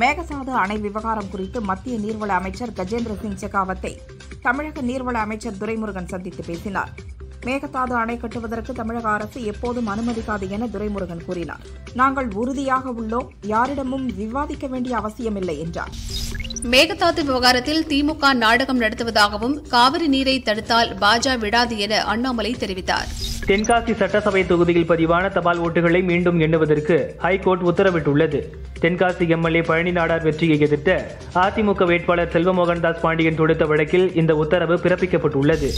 மேகதாது அணை விவகாரம் குறித்து மத்திய நீர்வள அமைச்சர் கஜேந்திர சிங் செகாவத்தை தமிழக நீர்வள அமைச்சர் துரைமுருகன் சந்தித்து பேசினார் மேகதாது அணை கட்டுவதற்கு தமிழக அரசு எப்போதும் அனுமதிக்காது என துரைமுருகன் கூறினார் நாங்கள் உறுதியாக உள்ளோம் யாரிடமும் விவாதிக்க வேண்டிய அவசியமில்லை என்றார் மேகதாது விவகாரத்தில் திமுக நாடகம் நடத்துவதாகவும் காவிரி நீரை தடுத்தால் பாஜ விடாது என அண்ணாமலை தெரிவித்தார் தென்காசி சட்டசபை தொகுதியில் பதிவான தபால் ஓட்டுகளை மீண்டும் எண்ணுவதற்கு ஹைகோர்ட் உத்தரவிட்டுள்ளது தென்காசி எம்எல்ஏ பழனி நாடார் வெற்றியை எதிர்த்த அதிமுக வேட்பாளர் செல்வமோகன் தாஸ் பாண்டியன் தொடுத்த வழக்கில் இந்த உத்தரவு பிறப்பிக்கப்பட்டுள்ளது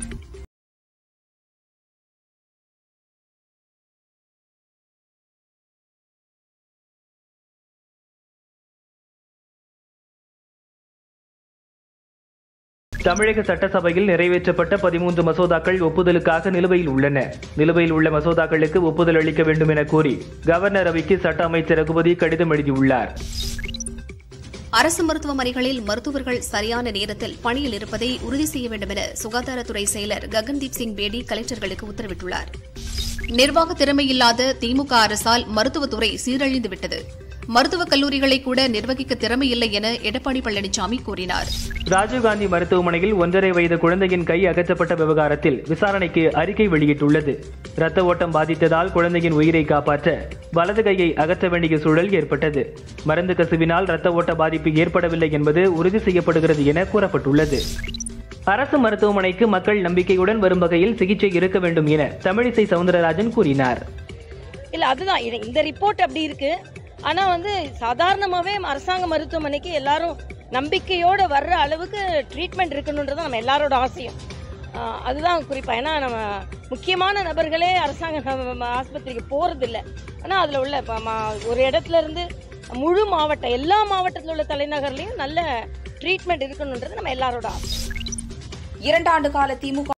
தமிழக சட்டசபையில் நிறைவேற்றப்பட்ட பதிமூன்று மசோதாக்கள் ஒப்புதலுக்காக நிலுவையில் உள்ளன நிலுவையில் உள்ள மசோதாக்களுக்கு ஒப்புதல் அளிக்க வேண்டும் என கோரி கவர்னர் ரவிக்கு சட்ட அமைச்சர் ரகுபதி கடிதம் எழுதியுள்ளார் அரசு மருத்துவமனைகளில் மருத்துவர்கள் சரியான நேரத்தில் பணியில் இருப்பதை உறுதி செய்ய வேண்டும் என சுகாதாரத்துறை செயலர் ககன்தீப் சிங் பேடி கலெக்டர்களுக்கு உத்தரவிட்டுள்ளார் நிர்வாக திறமையில்லாத திமுக அரசால் மருத்துவத்துறை சீரழிந்துவிட்டது மருத்துவக் கல்லூரிகளை கூட நிர்வகிக்க திறமையில்லை என எடப்பாடி பழனிசாமி கூறினார் ராஜீவ்காந்தி மருத்துவமனையில் ஒன்றரை வயது குழந்தையின் கை அகற்றப்பட்ட விவகாரத்தில் விசாரணைக்கு அறிக்கை வெளியிட்டுள்ளது இரத்த ஓட்டம் பாதித்ததால் குழந்தையின் உயிரை காப்பாற்ற வலது கையை அகற்ற வேண்டிய சூழல் ஏற்பட்டது மருந்து கசிவினால் இரத்த ஓட்ட பாதிப்பு ஏற்படவில்லை என்பது உறுதி செய்யப்படுகிறது என கூறப்பட்டுள்ளது அரசு மருத்துவமனைக்கு மக்கள் நம்பிக்கையுடன் வரும் வகையில் சிகிச்சை இருக்க வேண்டும் என தமிழிசை சவுந்தரராஜன் கூறினார் இல்ல அதுதான் இது- இந்த ரிப்போர்ட் அப்படி இருக்கு ஆனா வந்து சாதாரணமாவே அரசாங்க மருத்துவமனைக்கு எல்லாரும் நம்பிக்கையோட வர்ற அளவுக்கு ட்ரீட்மெண்ட் இருக்கணுன்றது நம்ம எல்லாரோட ஆசையும் ஆஹ் அதுதான் குறிப்பா ஏன்னா நம்ம முக்கியமான நபர்களே அரசாங்க நம்ம ஆஸ்பத்திரிக்கு போறது இல்ல ஆனா அதுல உள்ள இப்ப ம- ஒரு இடத்துல இருந்து முழு மாவட்டம் எல்லா மாவட்டத்தில் உள்ள தலைநகர்லயும் நல்ல ட்ரீட்மெண்ட் இருக்கணுன்றது நம்ம எல்லாரோட ஆசை இரண்டாண்டு கால திமுக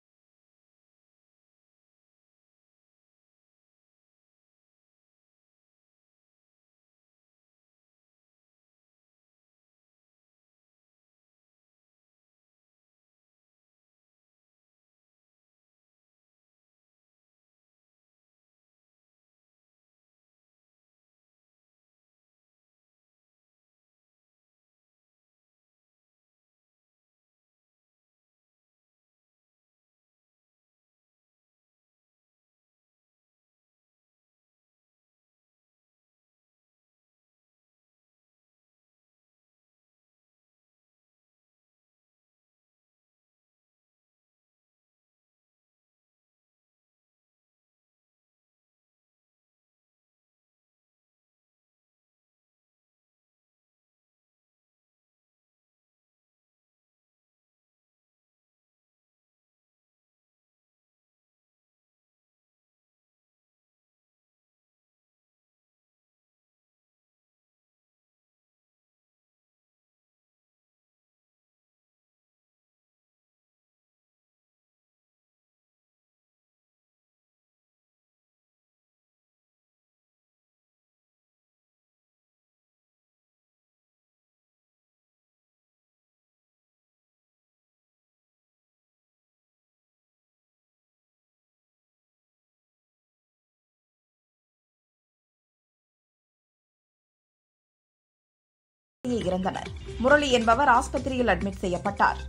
இறந்தனர் முரளி என்பவர் ஆஸ்பத்திரியில் அட்மிட் செய்யப்பட்டார்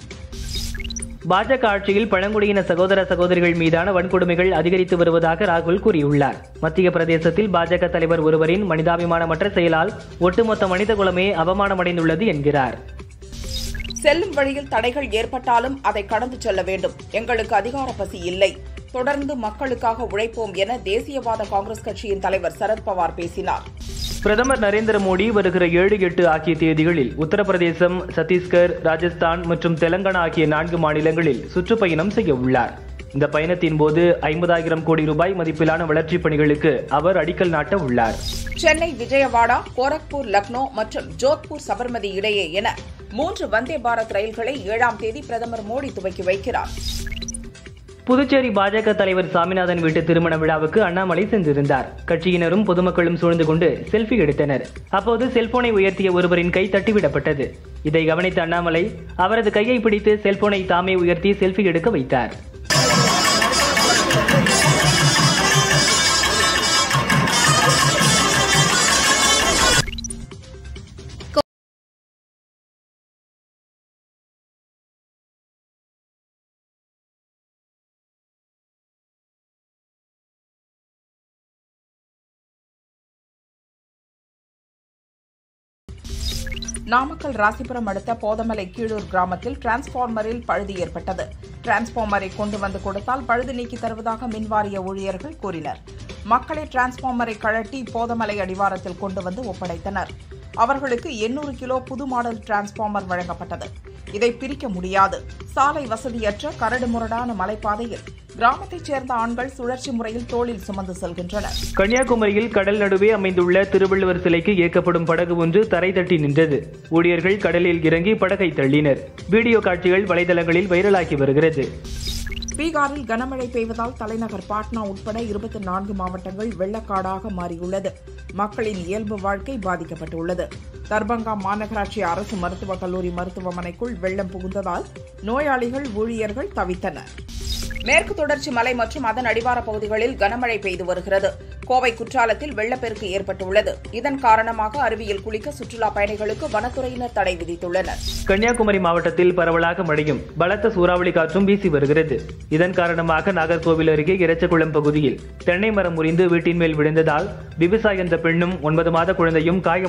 பாஜக ஆட்சியில் பழங்குடியின சகோதர சகோதரிகள் மீதான வன்கொடுமைகள் அதிகரித்து வருவதாக ராகுல் கூறியுள்ளார் மத்திய பிரதேசத்தில் பாஜக தலைவர் ஒருவரின் மனிதாபிமானமற்ற செயலால் ஒட்டுமொத்த மனித குலமே அவமானமடைந்துள்ளது என்கிறார் செல்லும் வழியில் தடைகள் ஏற்பட்டாலும் அதை கடந்து செல்ல வேண்டும் எங்களுக்கு அதிகார பசி இல்லை தொடர்ந்து மக்களுக்காக உழைப்போம் என தேசியவாத காங்கிரஸ் கட்சியின் தலைவர் சரத்பவார் பேசினார் பிரதமர் நரேந்திர மோடி வருகிற ஏழு எட்டு ஆகிய தேதிகளில் உத்தரப்பிரதேசம் சத்தீஸ்கர் ராஜஸ்தான் மற்றும் தெலங்கானா ஆகிய நான்கு மாநிலங்களில் சுற்றுப்பயணம் செய்ய உள்ளார் இந்த பயணத்தின் போது ஐம்பதாயிரம் கோடி ரூபாய் மதிப்பிலான வளர்ச்சிப் பணிகளுக்கு அவர் அடிக்கல் நாட்ட உள்ளார் சென்னை விஜயவாடா கோரக்பூர் லக்னோ மற்றும் ஜோத்பூர் சபர்மதி இடையே என மூன்று வந்தே பாரத் ரயில்களை ஏழாம் தேதி பிரதமர் மோடி துவக்கி வைக்கிறார் புதுச்சேரி பாஜக தலைவர் சாமிநாதன் வீட்டு திருமண விழாவுக்கு அண்ணாமலை சென்றிருந்தார் கட்சியினரும் பொதுமக்களும் சூழ்ந்து கொண்டு செல்ஃபி எடுத்தனர் அப்போது செல்போனை உயர்த்திய ஒருவரின் கை தட்டிவிடப்பட்டது இதை கவனித்த அண்ணாமலை அவரது கையை பிடித்து செல்போனை தாமே உயர்த்தி செல்ஃபி எடுக்க வைத்தார் நாமக்கல் ராசிபுரம் அடுத்த போதமலை கீழூர் கிராமத்தில் டிரான்ஸ்பார்மரில் பழுது ஏற்பட்டது டிரான்ஸ்பார்மரை கொண்டு வந்து கொடுத்தால் பழுது நீக்கி தருவதாக மின்வாரிய ஊழியர்கள் கூறினர் மக்களே டிரான்ஸ்பார்மரை கழட்டி போதமலை அடிவாரத்தில் கொண்டு வந்து ஒப்படைத்தனர் அவர்களுக்கு எண்ணூறு கிலோ புது மாடல் டிரான்ஸ்பார்மர் வழங்கப்பட்டது இதை பிரிக்க முடியாது சாலை வசதியற்ற கரடு முரடான மலைப்பாதையில் கிராமத்தைச் சேர்ந்த ஆண்கள் சுழற்சி முறையில் தோளில் சுமந்து செல்கின்றனர் கன்னியாகுமரியில் கடல் நடுவே அமைந்துள்ள திருவள்ளுவர் சிலைக்கு இயக்கப்படும் படகு ஒன்று தரை தட்டி நின்றது ஊழியர்கள் கடலில் இறங்கி படகை தள்ளினர் வீடியோ காட்சிகள் வலைதளங்களில் வைரலாகி வருகிறது பீகாரில் கனமழை பெய்வதால் தலைநகர் பாட்னா உட்பட இருபத்தி நான்கு மாவட்டங்கள் வெள்ளக்காடாக மாறியுள்ளது மக்களின் இயல்பு வாழ்க்கை பாதிக்கப்பட்டுள்ளது தர்பங்கா மாநகராட்சி அரசு மருத்துவக் கல்லூரி மருத்துவமனைக்குள் வெள்ளம் புகுந்ததால் நோயாளிகள் ஊழியர்கள் தவித்தனர் மேற்கு தொடர்ச்சி மலை மற்றும் அதன் அடிவார பகுதிகளில் கனமழை பெய்து வருகிறது கோவை குற்றாலத்தில் வெள்ளப்பெருக்கு ஏற்பட்டுள்ளது இதன் காரணமாக அருவியில் குளிக்க சுற்றுலா பயணிகளுக்கு வனத்துறையினர் தடை விதித்துள்ளனர் கன்னியாகுமரி மாவட்டத்தில் பரவலாக மழையும் பலத்த சூறாவளி காற்றும் வீசி வருகிறது இதன் காரணமாக நாகர்கோவில் அருகே இறச்சகுளம் பகுதியில் தென்னை மரம் முறிந்து வீட்டின் மேல் விழுந்ததால் விவசாய என்ற பெண்ணும் ஒன்பது மாத குழந்தையும் காயம்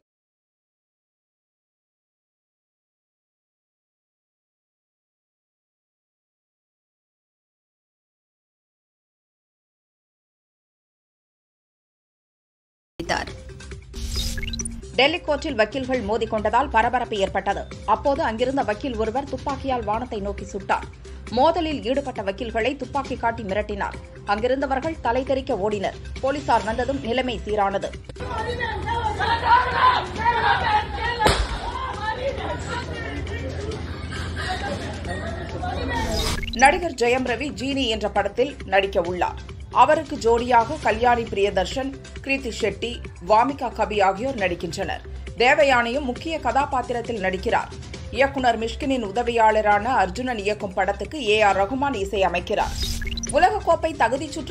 தெரிவித்தார் டெல்லி கோர்ட்டில் வக்கீல்கள் மோதிக்கொண்டதால் பரபரப்பு ஏற்பட்டது அப்போது அங்கிருந்த வக்கீல் ஒருவர் துப்பாக்கியால் வானத்தை நோக்கி சுட்டார் மோதலில் ஈடுபட்ட வக்கீல்களை துப்பாக்கி காட்டி மிரட்டினார் அங்கிருந்தவர்கள் தலை தெறிக்க ஓடினர் போலீசார் வந்ததும் நிலைமை சீரானது நடிகர் ஜெயம் ரவி ஜீனி என்ற படத்தில் நடிக்க உள்ளார் அவருக்கு ஜோடியாக கல்யாணி பிரியதர்ஷன் கிருத்தி ஷெட்டி வாமிகா கபி ஆகியோர் நடிக்கின்றனர் தேவயானியும் முக்கிய கதாபாத்திரத்தில் நடிக்கிறார் இயக்குனர் மிஷ்கினின் உதவியாளரான அர்ஜுனன் இயக்கும் படத்துக்கு ஏ ஆர் ரகுமான் இசையமைக்கிறார் உலகக்கோப்பை தகுதிச் சுற்று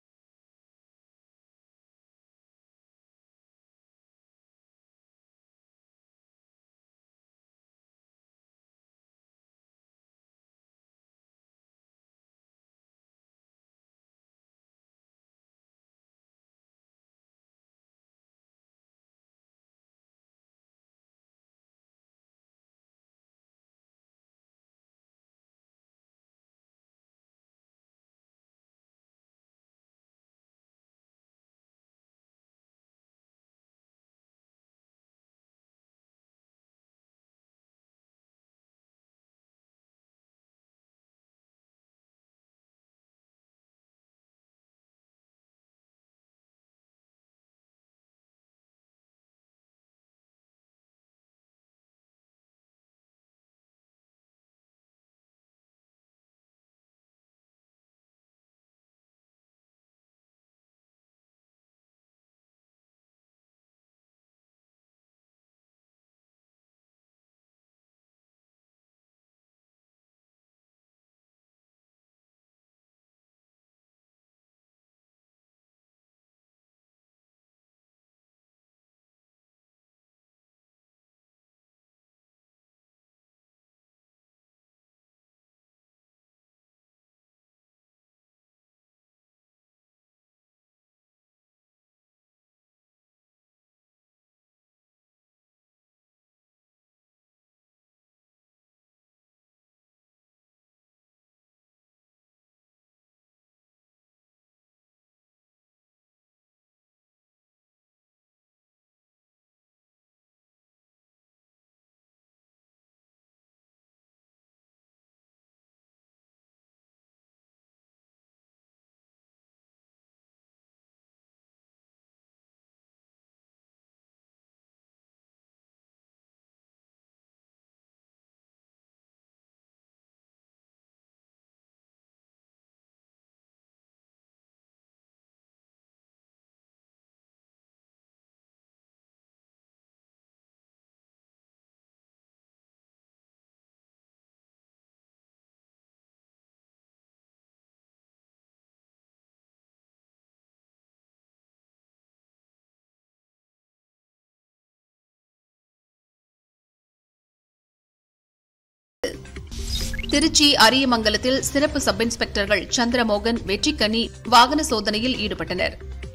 திருச்சி அரியமங்கலத்தில் சிறப்பு சப் இன்ஸ்பெக்டர்கள் சந்திரமோகன் வெற்றிக்கனி வாகன சோதனையில் ஈடுபட்டனர்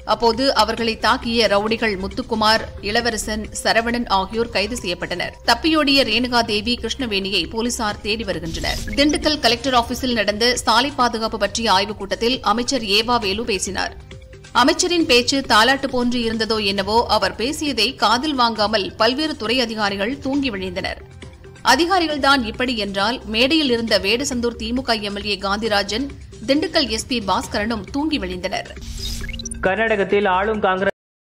அப்போது அவர்களை தாக்கிய ரவுடிகள் முத்துக்குமார் இளவரசன் சரவணன் ஆகியோர் கைது செய்யப்பட்டனர் தப்பியோடிய ரேணுகா தேவி கிருஷ்ணவேணியை போலீசார் தேடி வருகின்றனர் திண்டுக்கல் கலெக்டர் ஆபீஸில் நடந்த சாலை பாதுகாப்பு பற்றிய ஆய்வுக் கூட்டத்தில் அமைச்சர் ஏவா வேலு பேசினார் அமைச்சரின் பேச்சு தாலாட்டு போன்று இருந்ததோ என்னவோ அவர் பேசியதை காதில் வாங்காமல் பல்வேறு துறை அதிகாரிகள் தூங்கி விழுந்தனர் அதிகாரிகள்தான் இப்படி என்றால் மேடையில் இருந்த வேடசந்தூர் திமுக எம்எல்ஏ காந்திராஜன் திண்டுக்கல் எஸ்பி பாஸ்கரனும் தூங்கி விழுந்தனர் கர்நாடகத்தில் ஆளும் காங்கிரஸ்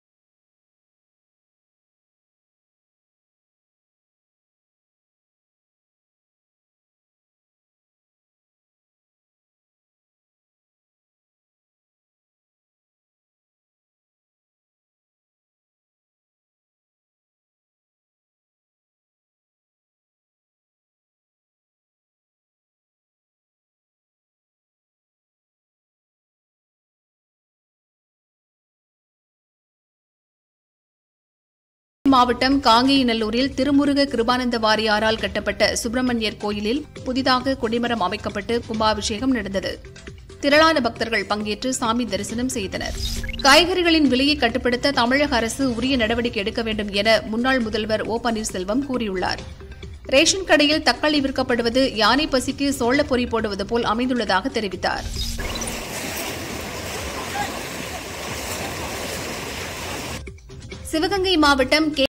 மாவட்டம் காங்கேயநல்லூரில் திருமுருக கிருபானந்த வாரியாரால் கட்டப்பட்ட சுப்பிரமணியர் கோயிலில் புதிதாக கொடிமரம் அமைக்கப்பட்டு கும்பாபிஷேகம் நடந்தது திரளான பக்தர்கள் பங்கேற்று சாமி தரிசனம் செய்தனர் காய்கறிகளின் விலையை கட்டுப்படுத்த தமிழக அரசு உரிய நடவடிக்கை எடுக்க வேண்டும் என முன்னாள் முதல்வர் ஓ பன்னீர்செல்வம் கூறியுள்ளார் ரேஷன் கடையில் தக்காளி விற்கப்படுவது யானை பசிக்கு சோள பொறி போடுவது போல் அமைந்துள்ளதாக தெரிவித்தார் சிவகங்கை மாவட்டம் கே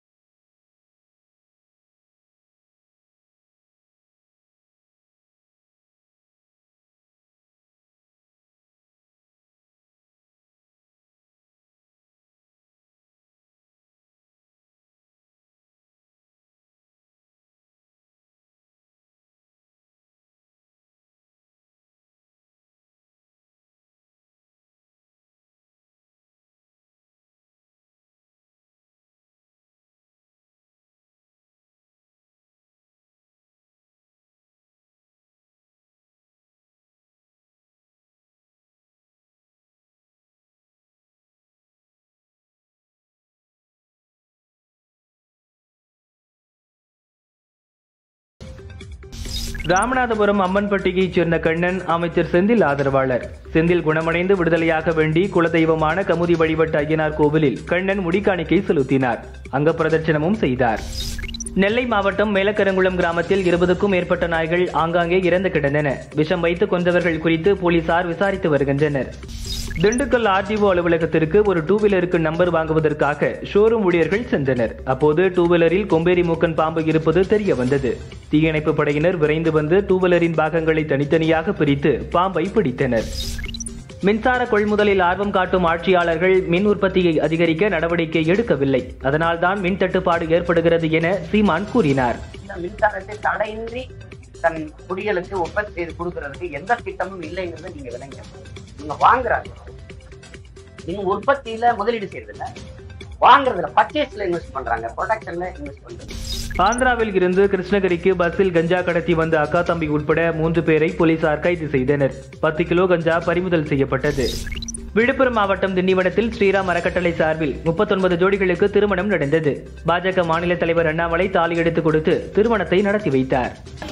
ராமநாதபுரம் அம்மன்பட்டியைச் சேர்ந்த கண்ணன் அமைச்சர் செந்தில் ஆதரவாளர் செந்தில் குணமடைந்து விடுதலையாக வேண்டி குலதெய்வமான கமுதி வழிபட்ட ஐயனார் கோவிலில் கண்ணன் முடிக்காணிக்கை செலுத்தினார் அங்க பிரதட்சணமும் செய்தார் நெல்லை மாவட்டம் மேலக்கரங்குளம் கிராமத்தில் இருபதுக்கும் மேற்பட்ட நாய்கள் ஆங்காங்கே இறந்து கிடந்தன விஷம் வைத்து கொன்றவர்கள் குறித்து போலீசார் விசாரித்து வருகின்றனர் திண்டுக்கல் ஆர்டிஓ அலுவலகத்திற்கு ஒரு டூ வீலருக்கு நம்பர் வாங்குவதற்காக ஷோரூம் ஊழியர்கள் சென்றனர் அப்போது டூ வீலரில் கொம்பேரி மூக்கன் பாம்பு இருப்பது தெரிய வந்தது தீயணைப்பு படையினர் விரைந்து வந்து டூ வீலரின் பாகங்களை தனித்தனியாக பிரித்து பாம்பை பிடித்தனர் மின்சார கொள்முதலில் ஆர்வம் காட்டும் ஆட்சியாளர்கள் மின் உற்பத்தியை அதிகரிக்க நடவடிக்கை எடுக்கவில்லை அதனால்தான் மின் தட்டுப்பாடு ஏற்படுகிறது என சீமான் கூறினார் இந்த மின்சாரத்தை தடையின்றி தன் குடிகளுக்கு ஒப்பந்தம் செய்து கொடுக்கறதுக்கு எந்த திட்டமும் இல்லைங்கிறத நீங்க விளங்க நீங்க வாங்குறாங்க நீங்க உற்பத்தியில முதலீடு செய்யறதில்ல வாங்குறதுல பர்ச்சேஸ்ல இன்வெஸ்ட் பண்றாங்க ப்ரொடக்ஷன்ல இன்வெஸ்ட் பண்றது ஆந்திராவில் இருந்து கிருஷ்ணகிரிக்கு பஸ்ஸில் கஞ்சா கடத்தி வந்த அக்கா தம்பி உட்பட மூன்று பேரை போலீசார் கைது செய்தனர் பத்து கிலோ கஞ்சா பறிமுதல் செய்யப்பட்டது விழுப்புரம் மாவட்டம் திண்டிவனத்தில் ஸ்ரீராம் அறக்கட்டளை சார்பில் முப்பத்தொன்பது ஜோடிகளுக்கு திருமணம் நடந்தது பாஜக மாநில தலைவர் அண்ணாமலை தாலி எடுத்து கொடுத்து திருமணத்தை நடத்தி வைத்தார்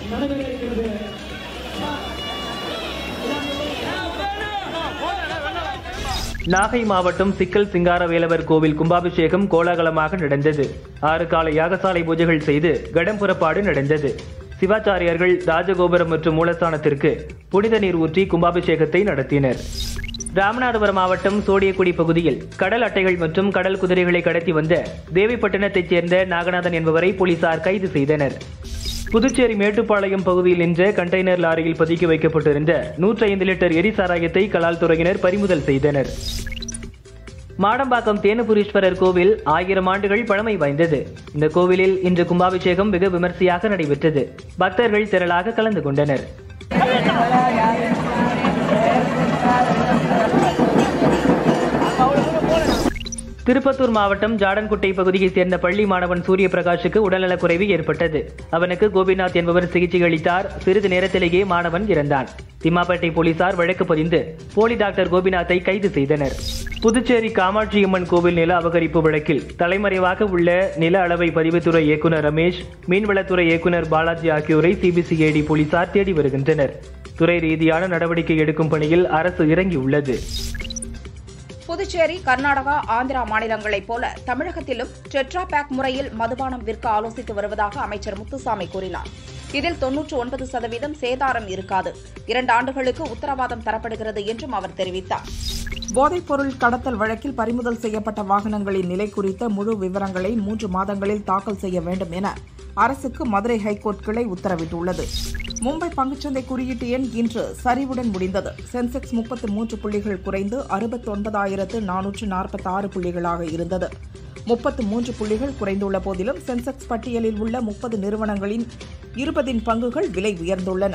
நாகை மாவட்டம் சிக்கல் சிங்காரவேலவர் கோவில் கும்பாபிஷேகம் கோலாகலமாக நடந்தது ஆறு கால யாகசாலை பூஜைகள் செய்து கடம் புறப்பாடு நடந்தது சிவாச்சாரியார்கள் ராஜகோபுரம் மற்றும் மூலஸ்தானத்திற்கு புனித நீர் ஊற்றி கும்பாபிஷேகத்தை நடத்தினர் ராமநாதபுரம் மாவட்டம் சோடியக்குடி பகுதியில் கடல் அட்டைகள் மற்றும் கடல் குதிரைகளை கடத்தி வந்த தேவிப்பட்டினத்தைச் சேர்ந்த நாகநாதன் என்பவரை போலீசார் கைது செய்தனர் புதுச்சேரி மேட்டுப்பாளையம் பகுதியில் நின்ற கண்டெய்னர் லாரியில் பதுக்கி வைக்கப்பட்டிருந்த 105 லிட்டர் எரிசாராயத்தை கலால் துறையினர் பறிமுதல் செய்தனர் மாடம்பாக்கம் தேனுபுரீஸ்வரர் கோவில் ஆயிரம் ஆண்டுகள் பழமை வாய்ந்தது இந்த கோவிலில் இன்று கும்பாபிஷேகம் வெகு விமர்சையாக நடைபெற்றது பக்தர்கள் திரளாக கலந்து கொண்டனர் திருப்பத்தூர் மாவட்டம் ஜாடன்குட்டை பகுதியைச் சேர்ந்த பள்ளி மாணவன் சூரிய பிரகாஷுக்கு உடல்நலக்குறைவு ஏற்பட்டது அவனுக்கு கோபிநாத் என்பவர் சிகிச்சை அளித்தார் சிறிது நேரத்திலேயே மாணவன் இறந்தான் திம்மாப்பேட்டை போலீசார் வழக்கு பதிந்து போலி டாக்டர் கோபிநாத்தை கைது செய்தனர் புதுச்சேரி காமாட்சியம்மன் கோவில் நில அபகரிப்பு வழக்கில் தலைமறைவாக உள்ள நில அளவை பதிவுத்துறை இயக்குனர் ரமேஷ் மீன்வளத்துறை இயக்குனர் பாலாஜி ஆகியோரை சிபிசிஐடி போலீசார் தேடி வருகின்றனர் துறை ரீதியான நடவடிக்கை எடுக்கும் பணியில் அரசு இறங்கியுள்ளது புதுச்சேரி கர்நாடகா ஆந்திரா மாநிலங்களைப் போல தமிழகத்திலும் டெட்ரா பேக் முறையில் மதுபானம் விற்க ஆலோசித்து வருவதாக அமைச்சர் முத்துசாமி கூறினார் இதில் தொன்னூற்று ஒன்பது சதவீதம் சேதாரம் இருக்காது இரண்டு ஆண்டுகளுக்கு உத்தரவாதம் தரப்படுகிறது என்றும் அவர் தெரிவித்தார் போதைப்பொருள் கடத்தல் வழக்கில் பறிமுதல் செய்யப்பட்ட வாகனங்களின் நிலை குறித்த முழு விவரங்களை மூன்று மாதங்களில் தாக்கல் செய்ய வேண்டும் என அரசுக்கு மதுரை ஹைகோர்ட் கிளை உத்தரவிட்டுள்ளது மும்பை பங்குச்சந்தை குறியீட்டு எண் இன்று சரிவுடன் முடிந்தது சென்செக்ஸ் முப்பத்து மூன்று புள்ளிகள் குறைந்து அறுபத்தொன்பதாயிரத்து நானூற்று நாற்பத்தி ஆறு புள்ளிகளாக இருந்தது முப்பத்து மூன்று புள்ளிகள் குறைந்துள்ள போதிலும் சென்செக்ஸ் பட்டியலில் உள்ள முப்பது நிறுவனங்களின் இருபதின் பங்குகள் விலை உயர்ந்துள்ளன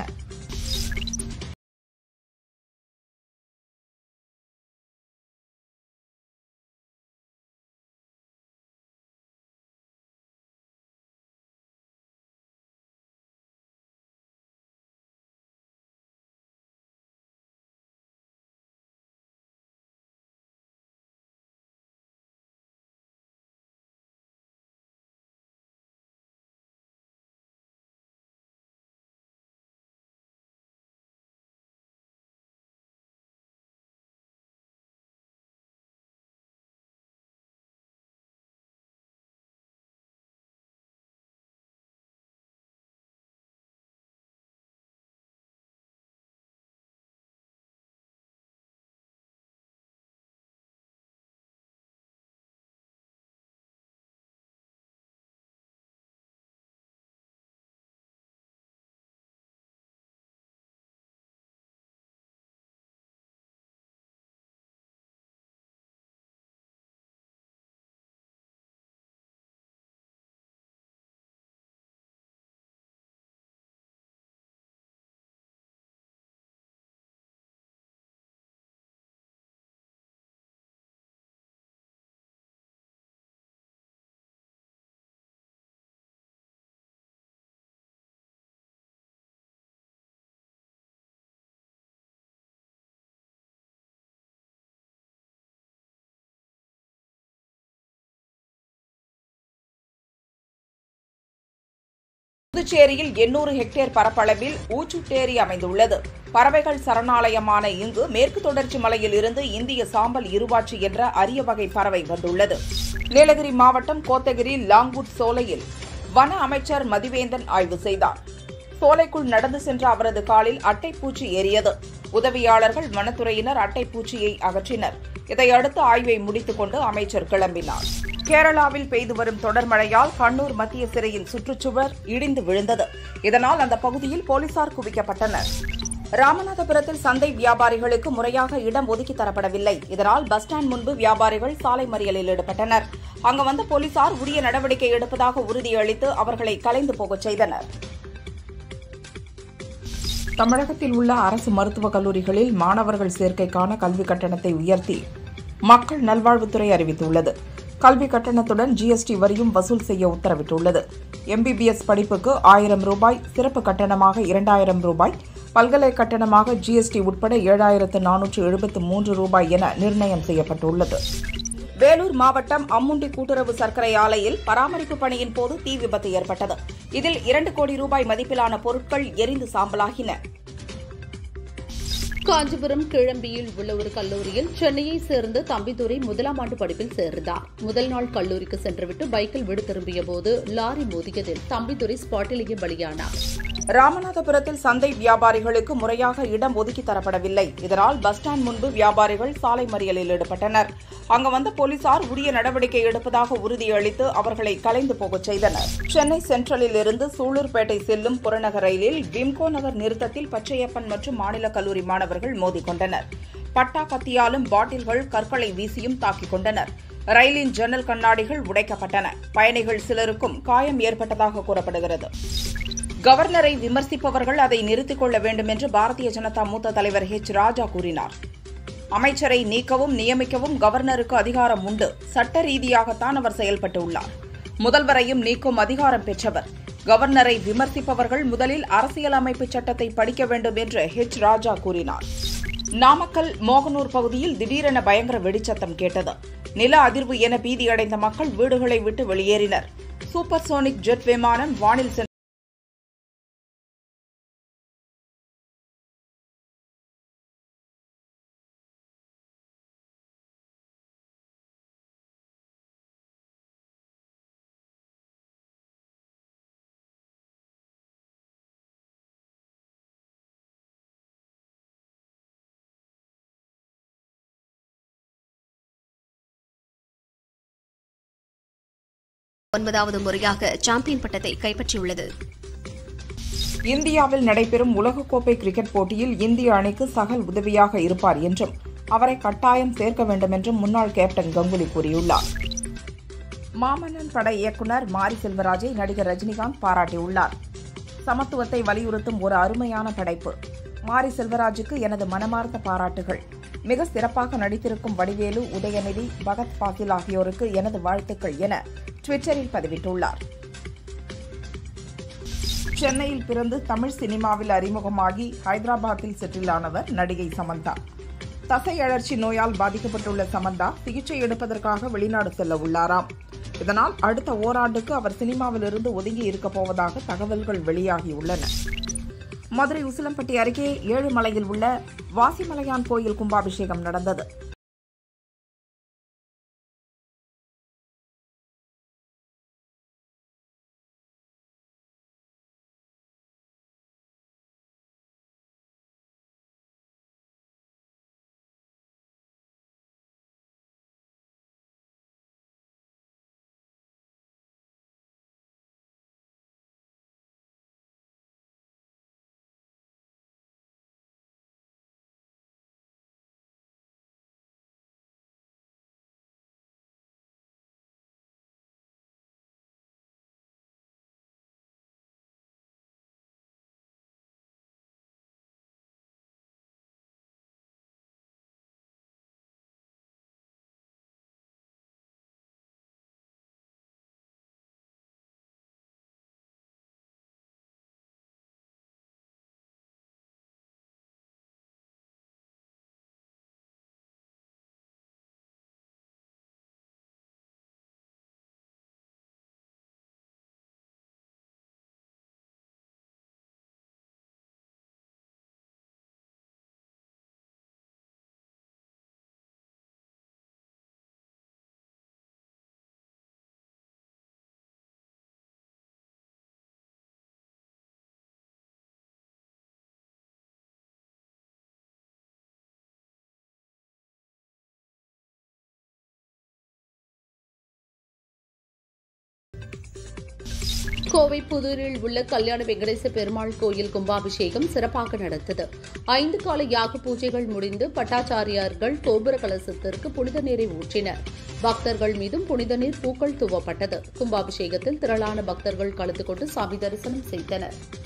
புதுச்சேரியில் எண்ணூறு ஹெக்டேர் பரப்பளவில் ஊச்சுட்டேரி அமைந்துள்ளது பறவைகள் சரணாலயமான இங்கு மேற்கு தொடர்ச்சி மலையில் இருந்து இந்திய சாம்பல் இருவாட்சி என்ற அரிய வகை பறவை வந்துள்ளது நீலகிரி மாவட்டம் கோத்தகிரி லாங்வுட் சோலையில் வன அமைச்சர் மதிவேந்தன் ஆய்வு செய்தார் சோலைக்குள் நடந்து சென்ற அவரது காலில் அட்டைப்பூச்சி ஏறியது உதவியாளர்கள் வனத்துறையினர் அட்டைப்பூச்சியை அகற்றினர் இதையடுத்து ஆய்வை முடித்துக் கொண்டு அமைச்சர் கிளம்பினார் கேரளாவில் பெய்து வரும் தொடர் மழையால் கண்ணூர் மத்திய சிறையின் சுற்றுச்சுவர் இடிந்து விழுந்தது இதனால் அந்த பகுதியில் போலீசார் குவிக்கப்பட்டனர் ராமநாதபுரத்தில் சந்தை வியாபாரிகளுக்கு முறையாக இடம் ஒதுக்கி தரப்படவில்லை இதனால் பஸ் ஸ்டாண்ட் முன்பு வியாபாரிகள் சாலை மறியலில் ஈடுபட்டனர் அங்கு வந்த போலீசார் உரிய நடவடிக்கை எடுப்பதாக உறுதியளித்து அவர்களை கலைந்து போகச் செய்தனர் தமிழகத்தில் உள்ள அரசு மருத்துவக் கல்லூரிகளில் மாணவர்கள் சேர்க்கைக்கான கல்வி கட்டணத்தை உயர்த்தி மக்கள் நல்வாழ்வுத்துறை அறிவித்துள்ளது கல்வி கட்டணத்துடன் ஜிஎஸ்டி வரியும் வசூல் செய்ய உத்தரவிட்டுள்ளது எம்பிபிஎஸ் படிப்புக்கு ஆயிரம் ரூபாய் சிறப்பு கட்டணமாக இரண்டாயிரம் ரூபாய் பல்கலை கட்டணமாக ஜிஎஸ்டி உட்பட ஏழாயிரத்து நானூற்று எழுபத்து மூன்று ரூபாய் என நிர்ணயம் செய்யப்பட்டுள்ளது வேலூர் மாவட்டம் அம்முண்டி கூட்டுறவு சர்க்கரை ஆலையில் பராமரிப்பு பணியின் போது தீ விபத்து ஏற்பட்டது இதில் இரண்டு கோடி ரூபாய் மதிப்பிலான பொருட்கள் எரிந்து சாம்பலாகின காஞ்சிபுரம் கிழம்பியில் உள்ள ஒரு கல்லூரியில் சென்னையை சேர்ந்த தம்பிதுரை முதலாம் ஆண்டு படிப்பில் சேர்ந்தார் முதல் நாள் கல்லூரிக்கு சென்றுவிட்டு பைக்கில் வீடு திரும்பிய போது லாரி மோதியதில் தம்பிதுரை ஸ்பாட்டிலேயே பலியானார் ராமநாதபுரத்தில் சந்தை வியாபாரிகளுக்கு முறையாக இடம் ஒதுக்கி தரப்படவில்லை இதனால் பஸ் ஸ்டாண்ட் முன்பு வியாபாரிகள் சாலை மறியலில் ஈடுபட்டனர் அங்கு வந்த போலீசார் உரிய நடவடிக்கை எடுப்பதாக உறுதியளித்து அவர்களை கலைந்து போகச் செய்தனர் சென்னை சென்ட்ரலில் இருந்து சூலூர்பேட்டை செல்லும் புறநகர் ரயிலில் விம்கோ நகர் நிறுத்தத்தில் பச்சையப்பன் மற்றும் மாநில கல்லூரி மாணவர்கள் மோதிக்கொண்டனர் பட்டா கத்தியாலும் பாட்டில்கள் கற்களை வீசியும் தாக்கிக் கொண்டனர் ரயிலின் ஜன்னல் கண்ணாடிகள் உடைக்கப்பட்டன பயணிகள் சிலருக்கும் காயம் ஏற்பட்டதாக கூறப்படுகிறது கவர்னரை விமர்சிப்பவர்கள் அதை நிறுத்திக் கொள்ள வேண்டும் என்று பாரதிய ஜனதா மூத்த தலைவர் ஹெச் ராஜா கூறினார் அமைச்சரை நீக்கவும் நியமிக்கவும் கவர்னருக்கு அதிகாரம் உண்டு சட்ட ரீதியாகத்தான் அவர் செயல்பட்டுள்ளார் முதல்வரையும் நீக்கும் அதிகாரம் பெற்றவர் கவர்னரை விமர்சிப்பவர்கள் முதலில் அரசியலமைப்பு சட்டத்தை படிக்க வேண்டும் என்று ஹெச் ராஜா கூறினார் நாமக்கல் மோகனூர் பகுதியில் திடீரென பயங்கர வெடிச்சத்தம் கேட்டது நில அதிர்வு என பீதியடைந்த மக்கள் வீடுகளை விட்டு வெளியேறினர் சூப்பர்சோனிக் ஜெட் விமானம் வானில் சென்று ஒன்பதாவது முறையாக சாம்பியன் பட்டத்தை கைப்பற்றியுள்ளது இந்தியாவில் நடைபெறும் உலகக்கோப்பை கிரிக்கெட் போட்டியில் இந்திய அணிக்கு சகல் உதவியாக இருப்பார் என்றும் அவரை கட்டாயம் சேர்க்க வேண்டும் என்றும் முன்னாள் கேப்டன் கங்குலி கூறியுள்ளார் மாமன்னன் பட இயக்குனர் மாரி செல்வராஜை நடிகர் ரஜினிகாந்த் பாராட்டியுள்ளார் சமத்துவத்தை வலியுறுத்தும் ஒரு அருமையான படைப்பு மாரி செல்வராஜுக்கு எனது மனமார்ந்த பாராட்டுகள் மிக சிறப்பாக நடித்திருக்கும் வடிவேலு உதயநிதி பகத் பாசில் ஆகியோருக்கு எனது வாழ்த்துக்கள் என ட்விட்டரில் பதிவிட்டுள்ளார் சென்னையில் பிறந்து தமிழ் சினிமாவில் அறிமுகமாகி ஹைதராபாத்தில் செட்டில் ஆனவர் நடிகை சமந்தா தசை அழற்சி நோயால் பாதிக்கப்பட்டுள்ள சமந்தா சிகிச்சை எடுப்பதற்காக வெளிநாடு செல்ல உள்ளாராம் இதனால் அடுத்த ஓராண்டுக்கு அவர் சினிமாவிலிருந்து ஒதுங்கி இருக்கப் போவதாக தகவல்கள் வெளியாகியுள்ளன மதுரை உசிலம்பட்டி அருகே ஏழுமலையில் உள்ள வாசிமலையான் கோயில் கும்பாபிஷேகம் நடந்தது கோவை புதூரில் உள்ள கல்யாண வெங்கடேச பெருமாள் கோயில் கும்பாபிஷேகம் சிறப்பாக நடந்தது ஐந்து கால யாக பூஜைகள் முடிந்து பட்டாச்சாரியார்கள் கோபுர கலசத்திற்கு புனித நீரை ஊற்றினர் பக்தர்கள் மீதும் புனித நீர் பூக்கள் தூவப்பட்டது கும்பாபிஷேகத்தில் திரளான பக்தர்கள் கலந்து கொண்டு சாமி தரிசனம் செய்தனர்